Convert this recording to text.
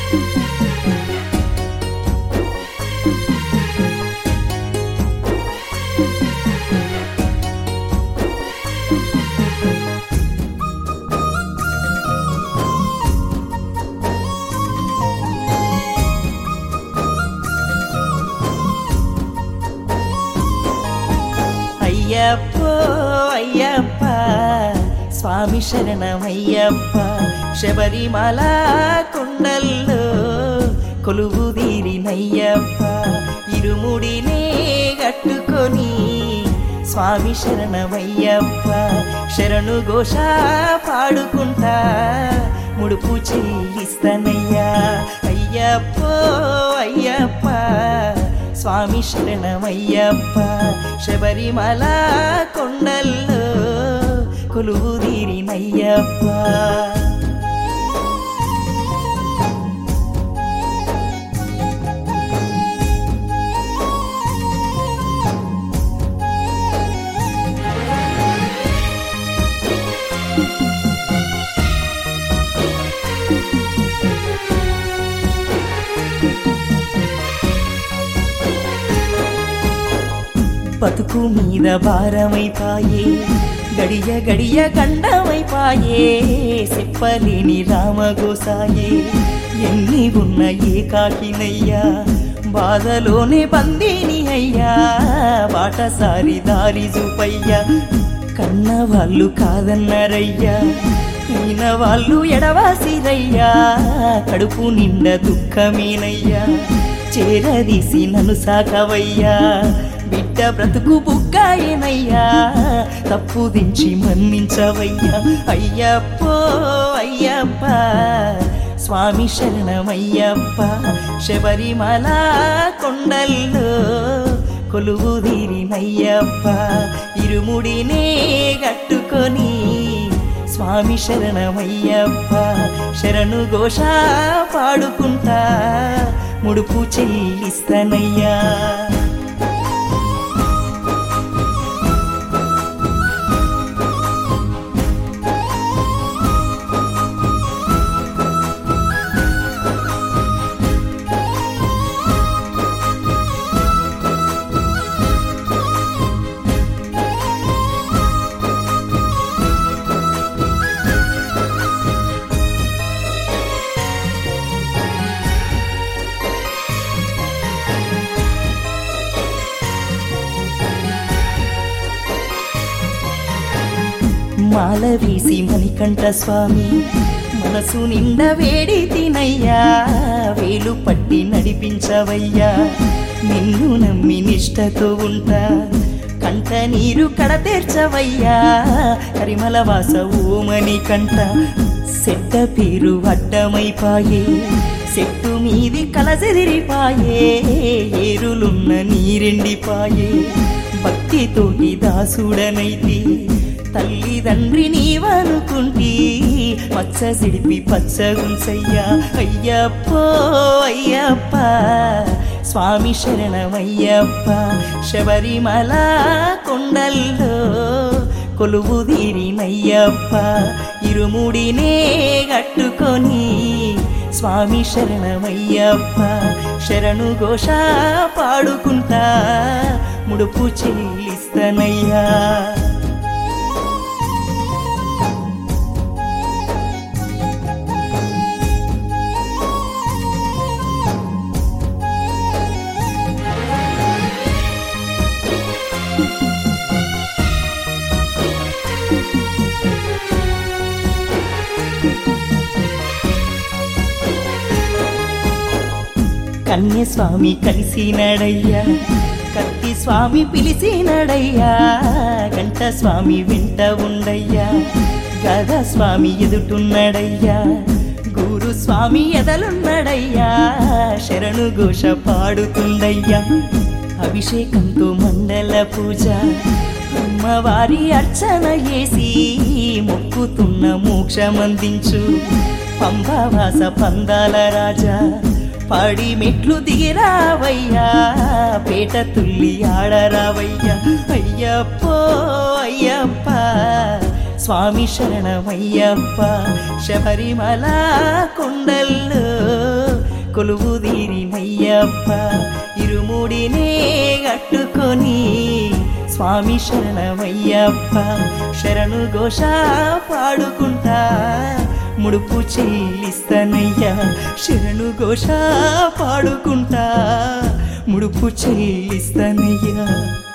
అయ్యప్పో అయ్యప్ప స్వామి శరణమయ్యప్ప శబరిమల కొండల్లో కొలువు తీరినయ్యప్ప ఇరుముడినే గట్టుకొని స్వామి శరణమయ్యప్ప శరణు ఘోష పాడుకుంటా ముడుపు చెల్లిస్తానయ్యా అయ్యప్పో అయ్యప్ప స్వామి శరణమయ్యప్ప శబరిమల కొండల్లో కొలువు తీరినయ్యప్ప బతుకు మీద భారమైపాయే గడియ గడియ గండమైపాయే చెప్పలేని రామగోసాయే ఎన్ని ఉన్న ఏకాకినయ్యా బాధలోనే బందీని అయ్యా బాటసారి దారి చూపయ్యా కన్న వాళ్ళు కాదన్నారయ్యా ఈయన వాళ్ళు ఎడవాసిరయ్యా కడుపు నిండా దుఃఖమేనయ్యా చేరదీసి నన్ను సాకవయ్యా బిడ్డ బ్రతుకు బుగ్గాయనయ్యా తప్పు దించి మన్నించవయ్యా అయ్యప్పో అయ్యప్ప స్వామి శరణమయ్యప్ప శబరిమల కొండల్లో కొలువు తీరినయ్యప్ప ఇరుముడినే గట్టుకొని స్వామి శరణమయ్యప్ప శరణు ఘోష పాడుకుంటా ముడుపు చెల్లిస్తానయ్యా మాల వేసి మణికంఠ స్వామి మనసు నిండా వేడి తినయ్యా వేలు పట్టి నడిపించవయ్యా నిన్ను నమ్మి నిష్టతో ఉంటా కంట నీరు కడతీర్చవయ్యా కరిమల వాస ఓమని కంట సెట్ట పేరు అడ్డమైపాయే చెట్టు మీది కలజెదిరిపాయే ఏరులున్న నీరెండిపాయే భక్తితోటి దాసుడనైతి తల్లిదండ్రి నీవనుకుంటి పచ్చ సిడిపి పచ్చగుంచయ్యా అయ్యప్పో అయ్యప్ప స్వామి శరణమయ్యప్ప శబరిమల కొండల్లో కొలువు తీరినయ్యప్ప ఇరుముడినే గట్టుకొని స్వామి శరణమయ్యప్ప శరణు ఘోష పాడుకుంటా ముడుపు చెల్లిస్తానయ్యా కన్య స్వామి కలిసినడయ్యా కత్తి స్వామి పిలిచినడయ్యా గంట స్వామి వెంట ఉండయ్యా గద స్వామి ఎదుటున్నాడయ్యా గురు స్వామి ఎదలున్నాడయ్యా శరణు ఘోష పాడుతుండయ్యా అభిషేకంతో మండల పూజ అమ్మవారి అర్చన చేసి మొక్కుతున్న మోక్షమందించు పంబావాస పందాల రాజా పాడి మెట్లు దిగిరావయ్యా పేట తుల్లి ఆడరావయ్యా అయ్యప్పో అయ్యప్ప స్వామి శరణమయ్యప్ప శబరిమల కొండల్లో కొలువు తీరినయ్యప్ప ఇరుముడినే కట్టుకొని స్వామి శరణమయ్యప్ప శరణు ఘోష పాడుకుంటా ముడుపు చెల్లిస్తానయ్యా శరణు ఘోష పాడుకుంటా ముడుపు చెల్లిస్తానయ్యా